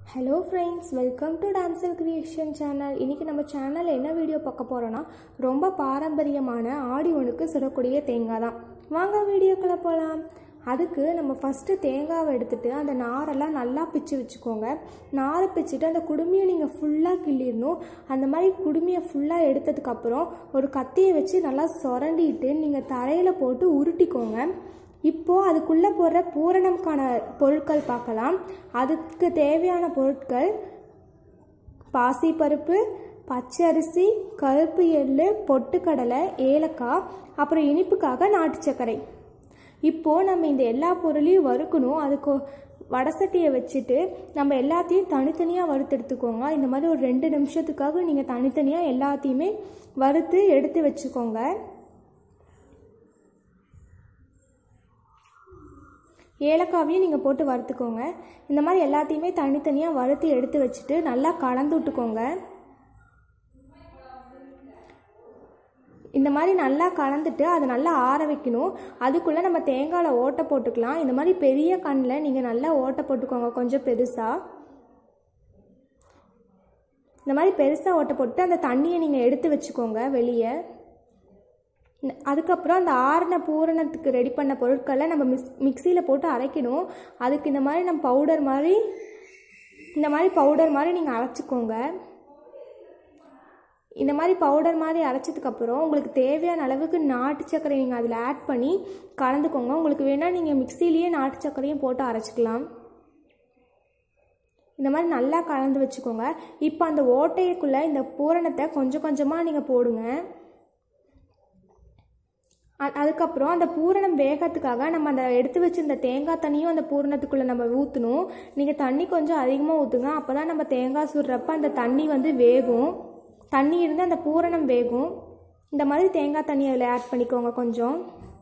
hello friends welcome to டான்சல் creation channel இன்றைக்கி நம்ம சேனலில் என்ன வீடியோ பார்க்க போகிறோன்னா ரொம்ப பாரம்பரியமான ஆடி ஒன்றுக்கு சுடக்கூடிய தேங்காய் தான் வாங்க வீடியோக்குள்ளே போகலாம் அதுக்கு நம்ம ஃபஸ்ட்டு தேங்காவை எடுத்துட்டு அந்த நாரெல்லாம் நல்லா பிச்சு வச்சுக்கோங்க நாரை பிச்சுட்டு அந்த குடுமையை நீங்கள் ஃபுல்லாக கிள்ளிடணும் அந்த மாதிரி குடுமையை ஃபுல்லாக எடுத்ததுக்கப்புறம் ஒரு கத்தியை வச்சு நல்லா சொரண்டிட்டு நீங்கள் தரையில் போட்டு உருட்டிக்கோங்க இப்போது அதுக்குள்ளே போடுற பூரணம்கான பொருட்கள் பார்க்கலாம் அதுக்கு தேவையான பொருட்கள் பாசிப்பருப்பு பச்சை அரிசி கருப்பு எள்ளு பொட்டுக்கடலை ஏலக்காய் அப்புறம் இனிப்புக்காக நாட்டு சர்க்கரை இப்போது நம்ம இந்த எல்லா பொருளையும் வறுக்கணும் அதுக்கு வடசட்டியை வச்சுட்டு நம்ம எல்லாத்தையும் தனித்தனியாக வறுத்தெடுத்துக்கோங்க இந்த மாதிரி ஒரு ரெண்டு நிமிஷத்துக்காக நீங்கள் தனித்தனியாக எல்லாத்தையுமே வறுத்து எடுத்து வச்சுக்கோங்க ஏலக்காவையும் நீங்கள் போட்டு வறுத்துக்கோங்க இந்த மாதிரி எல்லாத்தையுமே தனித்தனியாக வறுத்து எடுத்து வச்சுட்டு நல்லா கலந்து விட்டுக்கோங்க இந்த மாதிரி நல்லா கலந்துட்டு அதை நல்லா ஆற வைக்கணும் அதுக்குள்ளே நம்ம தேங்காயில் ஓட்டை போட்டுக்கலாம் இந்த மாதிரி பெரிய கண்ணில் நீங்கள் நல்லா ஓட்டை போட்டுக்கோங்க கொஞ்சம் பெருசாக இந்த மாதிரி பெருசாக ஓட்டை போட்டு அந்த தண்ணியை நீங்கள் எடுத்து வச்சுக்கோங்க வெளியே அதுக்கப்புறம் அந்த ஆறின பூரணத்துக்கு ரெடி பண்ண பொருட்களை நம்ம மிக்ஸ் மிக்சியில் போட்டு அரைக்கணும் அதுக்கு இந்த மாதிரி நம்ம பவுடர் மாதிரி இந்த மாதிரி பவுடர் மாதிரி நீங்கள் அரைச்சிக்கோங்க இந்த மாதிரி பவுடர் மாதிரி அரைச்சதுக்கப்புறம் உங்களுக்கு தேவையான அளவுக்கு நாட்டு சர்க்கரை நீங்கள் அதில் ஆட் பண்ணி கலந்துக்கோங்க உங்களுக்கு வேணால் நீங்கள் மிக்சிலேயே நாட்டு சர்க்கரையும் போட்டு அரைச்சிக்கலாம் இந்த மாதிரி நல்லா கலந்து வச்சுக்கோங்க இப்போ அந்த ஓட்டைக்குள்ளே இந்த பூரணத்தை கொஞ்சம் கொஞ்சமாக நீங்கள் போடுங்க அதுக்கப்புறம் அந்த பூரணம் வேகத்துக்காக நம்ம அந்த எடுத்து வச்சிருந்த தேங்காய் தண்ணியும் அந்த பூரணத்துக்குள்ளே நம்ம ஊற்றணும் நீங்கள் தண்ணி கொஞ்சம் அதிகமாக ஊற்றுங்க அப்போ தான் நம்ம தேங்காய் சுடுறப்ப அந்த தண்ணி வந்து வேகும் தண்ணி இருந்து அந்த பூரணம் வேகும் இந்த மாதிரி தேங்காய் தண்ணி அதில் ஆட் பண்ணிக்கோங்க கொஞ்சம்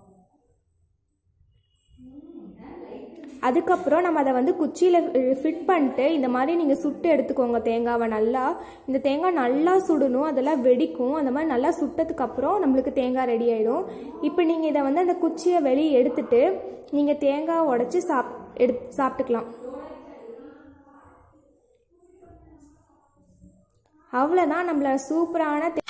அதுக்கப்புறம் நம்ம அதை வந்து குச்சியில் ஃபிட் பண்ணிட்டு இந்த மாதிரி நீங்கள் சுட்டு எடுத்துக்கோங்க தேங்காவை நல்லா இந்த தேங்காய் நல்லா சுடணும் அதெல்லாம் வெடிக்கும் அந்த மாதிரி நல்லா சுட்டதுக்கப்புறம் நம்மளுக்கு தேங்காய் ரெடி ஆகிடும் இப்போ நீங்கள் இதை வந்து அந்த குச்சியை வெளியே எடுத்துட்டு நீங்கள் தேங்காய் உடச்சி சாப் எடு சாப்பிட்டுக்கலாம் அவ்வளோதான் நம்மள சூப்பரான